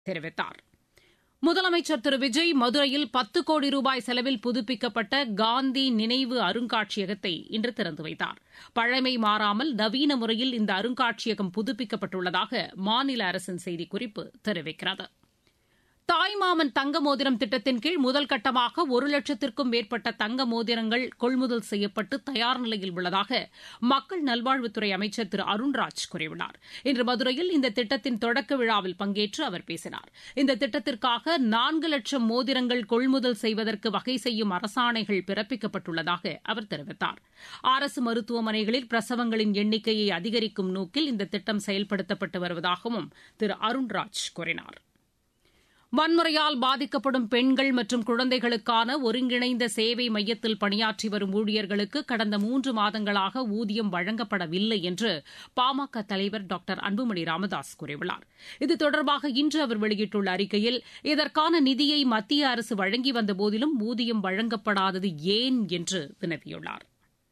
தெரிவித்தார் முதலமைச்சர் திரு விஜய் மதுரையில் பத்து கோடி ரூபாய் செலவில் புதுப்பிக்கப்பட்ட காந்தி நினைவு அருங்காட்சியகத்தை இன்று திறந்து வைத்தார் பழமை மாறாமல் நவீன முறையில் இந்த அருங்காட்சியகம் புதுப்பிக்கப்பட்டுள்ளதாக மாநில அரசின் செய்திக்குறிப்பு தெரிவிக்கிறது தாய்மாமன் தங்க மோதிரம் திட்டத்தின் கீழ் முதல் கட்டமாக ஒரு லட்சத்திற்கும் மேற்பட்ட தங்க மோதிரங்கள் கொள்முதல் செய்யப்பட்டு தயார் நிலையில் உள்ளதாக மக்கள் நல்வாழ்வுத்துறை அமைச்சர் திரு அருண்ராஜ் கூறியுள்ளார் இன்று மதுரையில் இந்த திட்டத்தின் தொடக்க விழாவில் பங்கேற்று அவர் பேசினார் இந்த திட்டத்திற்காக நான்கு லட்சம் மோதிரங்கள் கொள்முதல் செய்வதற்கு வகை செய்யும் அரசாணைகள் பிறப்பிக்கப்பட்டுள்ளதாக அவர் தெரிவித்தார் அரசு மருத்துவமனைகளில் பிரசவங்களின் எண்ணிக்கையை அதிகரிக்கும் நோக்கில் இந்த திட்டம் செயல்படுத்தப்பட்டு வருவதாகவும் திரு அருண்ராஜ் கூறினார் வன்முறையால் பாதிக்கப்படும் பெண்கள் மற்றும் குழந்தைகளுக்கான ஒருங்கிணைந்த சேவை மையத்தில் பணியாற்றி வரும் ஊழியர்களுக்கு கடந்த மூன்று மாதங்களாக ஊதியம் வழங்கப்படவில்லை என்று பாமக தலைவர் டாக்டர் அன்புமணி ராமதாஸ் கூறியுள்ளார் இது தொடர்பாக இன்று அவர் வெளியிட்டுள்ள அறிக்கையில் இதற்கான நிதியை மத்திய அரசு வழங்கி வந்தபோதிலும் ஊதியம் வழங்கப்படாதது ஏன் என்று வினவியுள்ளார்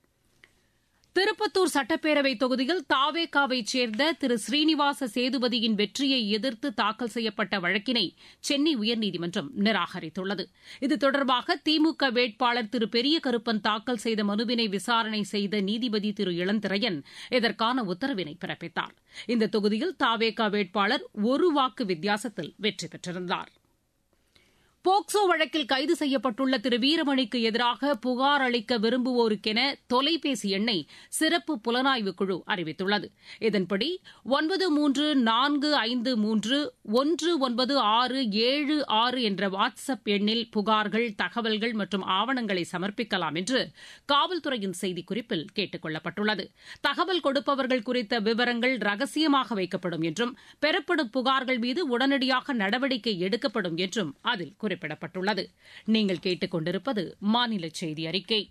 திருப்பத்தூர் சட்டப்பேரவை தொகுதியில் தாவேகாவைச் சேர்ந்த திரு ஸ்ரீனிவாச சேதுபதியின் வெற்றியை எதிர்த்து தாக்கல் செய்யப்பட்ட வழக்கினை சென்னை உயர்நீதிமன்றம் நிராகரித்துள்ளது இது தொடர்பாக திமுக வேட்பாளர் திரு பெரிய கருப்பன் தாக்கல் செய்த மனுவினை விசாரணை செய்த நீதிபதி திரு இளந்திரையன் இதற்கான உத்தரவினை பிறப்பித்தார் இந்த தொகுதியில் தாவேகா வேட்பாளர் ஒரு வாக்கு வித்தியாசத்தில் வெற்றி பெற்றிருந்தார் போக்சோ வழக்கில் கைது செய்யப்பட்டுள்ள திரு வீரமணிக்கு எதிராக புகார் அளிக்க விரும்புவோருக்கென தொலைபேசி எண்ணை சிறப்பு புலனாய்வு குழு அறிவித்துள்ளது இதன்படி ஒன்பது மூன்று நான்கு ஐந்து மூன்று ஒன்று ஒன்பது ஆறு ஏழு ஆறு என்ற வாட்ஸ் அப் எண்ணில் புகார்கள் தகவல்கள் மற்றும் ஆவணங்களை சமர்ப்பிக்கலாம் என்று காவல்துறையின் செய்திக்குறிப்பில் கேட்டுக் கொள்ளப்பட்டுள்ளது தகவல் கொடுப்பவர்கள் குறித்த விவரங்கள் ரகசியமாக வைக்கப்படும் என்றும் பெறப்படும் புகார்கள் மீது உடனடியாக நடவடிக்கை எடுக்கப்படும் என்றும் அதில் குறிப்பிடப்பட்டுள்ளது நீங்கள் கேட்டுக் கொண்டிருப்பது மாநில செய்தி அறிக்கை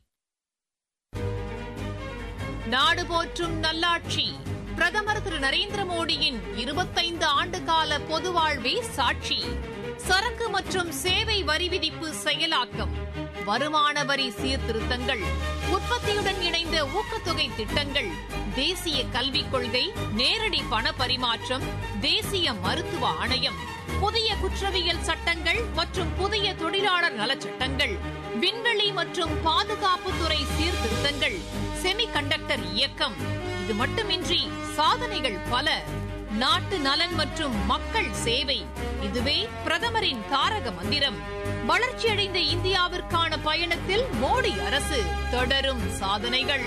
நாடு போற்றும் நல்லாட்சி பிரதமர் திரு நரேந்திர மோடியின் இருபத்தைந்து ஆண்டுகால பொது வாழ்வே சாட்சி சரக்கு மற்றும் சேவை வரி விதிப்பு செயலாக்கம் வருமான வரி சீர்திருத்தங்கள் உற்பத்தியுடன் இணைந்த ஊக்கத்தொகை திட்டங்கள் தேசிய கல்விக் கொள்கை நேரடி பண பரிமாற்றம் தேசிய மருத்துவ ஆணையம் புதிய குற்றவியல் சட்டங்கள் மற்றும் புதிய தொழிலாளர் நலச்சட்டங்கள் விண்வெளி மற்றும் பாதுகாப்புத்துறை சீர்திருத்தங்கள் செமி கண்டக்டர் இயக்கம் இது மட்டுமின்றி சாதனைகள் பல நாட்டு நலன் மற்றும் மக்கள் சேவை இதுவே பிரதமரின் தாரக மந்திரம் வளர்ச்சியடைந்த இந்தியாவிற்கான பயணத்தில் மோடி அரசு தொடரும் சாதனைகள்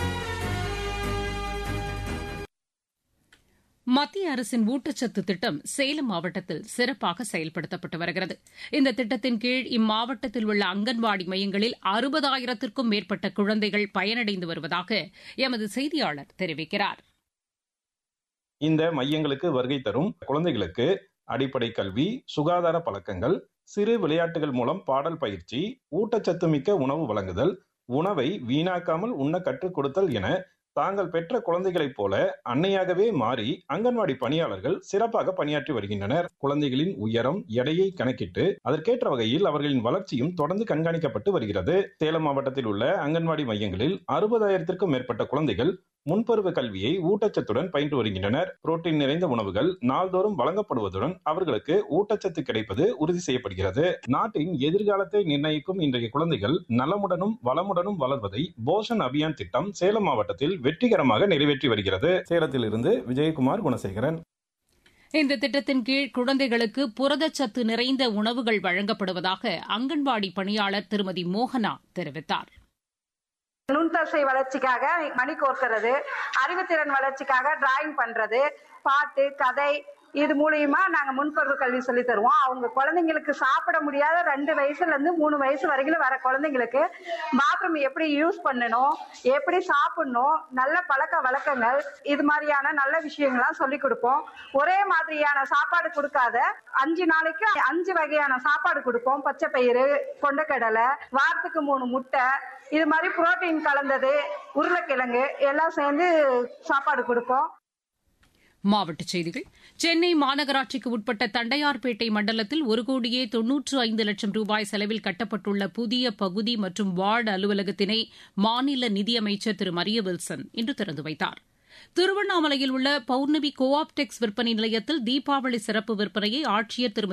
மத்திய அரசின் ஊட்டச்சத்து திட்டம் சேலம் மாவட்டத்தில் சிறப்பாக செயல்படுத்தப்பட்டு வருகிறது இந்த திட்டத்தின் கீழ் இம்மாவட்டத்தில் உள்ள அங்கன்வாடி மையங்களில் அறுபதாயிரத்திற்கும் மேற்பட்ட குழந்தைகள் பயனடைந்து வருவதாக எமது செய்தியாளர் தெரிவிக்கிறார் இந்த மையங்களுக்கு வருகை தரும் குழந்தைகளுக்கு அடிப்படை கல்வி சுகாதார பழக்கங்கள் சிறு விளையாட்டுகள் மூலம் பாடல் பயிற்சி ஊட்டச்சத்து மிக்க உணவு வழங்குதல் உணவை வீணாக்காமல் உண்ண கற்றுக் கொடுத்தல் என தாங்கள் பெற்ற குழந்தைகளைப் போல அன்னையாகவே மாறி அங்கன்வாடி பணியாளர்கள் சிறப்பாக பணியாற்றி வருகின்றனர் குழந்தைகளின் உயரம் எடையை கணக்கிட்டு அதற்கேற்ற வகையில் அவர்களின் வளர்ச்சியும் தொடர்ந்து கண்காணிக்கப்பட்டு வருகிறது சேலம் மாவட்டத்தில் உள்ள அங்கன்வாடி மையங்களில் அறுபதாயிரத்திற்கும் மேற்பட்ட குழந்தைகள் முன்பருவ கல்வியை ஊட்டச்சத்துடன் பயின்று வருகின்றனர் புரோட்டீன் நிறைந்த உணவுகள் நாள்தோறும் வழங்கப்படுவதுடன் அவர்களுக்கு ஊட்டச்சத்து கிடைப்பது உறுதி செய்யப்படுகிறது நாட்டின் எதிர்காலத்தை நிர்ணயிக்கும் இன்றைய குழந்தைகள் நலமுடனும் வளமுடனும் வளர்வதை போஷன் அபியான் திட்டம் சேலம் மாவட்டத்தில் வெற்றிகரமாக நிறைவேற்றி வருகிறது சேலத்தில் இருந்து விஜயகுமார் குணசேகரன் இந்த திட்டத்தின் கீழ் குழந்தைகளுக்கு புரதச்சத்து நிறைந்த உணவுகள் வழங்கப்படுவதாக அங்கன்வாடி பணியாளர் திருமதி மோகனா தெரிவித்தார் நுண்தசை வளர்ச்சிக்காக மணி கோர்க்கிறது அறிவுத்திறன் வளர்ச்சிக்காக டிராயிங் பண்றது பாட்டு கதை இது மூலியமா நாங்க முன்பருவ கல்வி சொல்லி தருவோம் அவங்க குழந்தைங்களுக்கு சாப்பிட முடியாத ரெண்டு வயசுல இருந்து மூணு வயசு வரைக்கும் வர குழந்தைங்களுக்கு பாத்ரூம் எப்படி யூஸ் பண்ணணும் எப்படி சாப்பிடணும் நல்ல பழக்க வழக்கங்கள் இது மாதிரியான நல்ல விஷயங்கள்லாம் சொல்லி கொடுப்போம் ஒரே மாதிரியான சாப்பாடு கொடுக்காத அஞ்சு நாளைக்கு அஞ்சு வகையான சாப்பாடு கொடுப்போம் பச்சை பயிறு கொண்டக்கடலை வாரத்துக்கு மூணு முட்டை இது மாதிரி புரோட்டீன் கலந்தது உருளைக்கிழங்கு எல்லாம் சேர்ந்து சாப்பாடு கொடுப்போம் மாவட்டச் செய்திகள் சென்னை மாநகராட்சிக்கு உட்பட்ட தண்டையார்பேட்டை மண்டலத்தில் ஒரு கோடியே தொன்னூற்று ஐந்து லட்சம் ரூபாய் செலவில் கட்டப்பட்டுள்ள புதிய பகுதி மற்றும் வார்டு அலுவலகத்தினை மாநில நிதியமைச்சர் திரு மரிய வில்சன் இன்று திறந்து வைத்தார் திருவண்ணாமலையில் உள்ள பௌர்ணமி கோ ஆப்டெக்ஸ் விற்பனை நிலையத்தில் தீபாவளி சிறப்பு விற்பனையை ஆட்சியர் திருமதி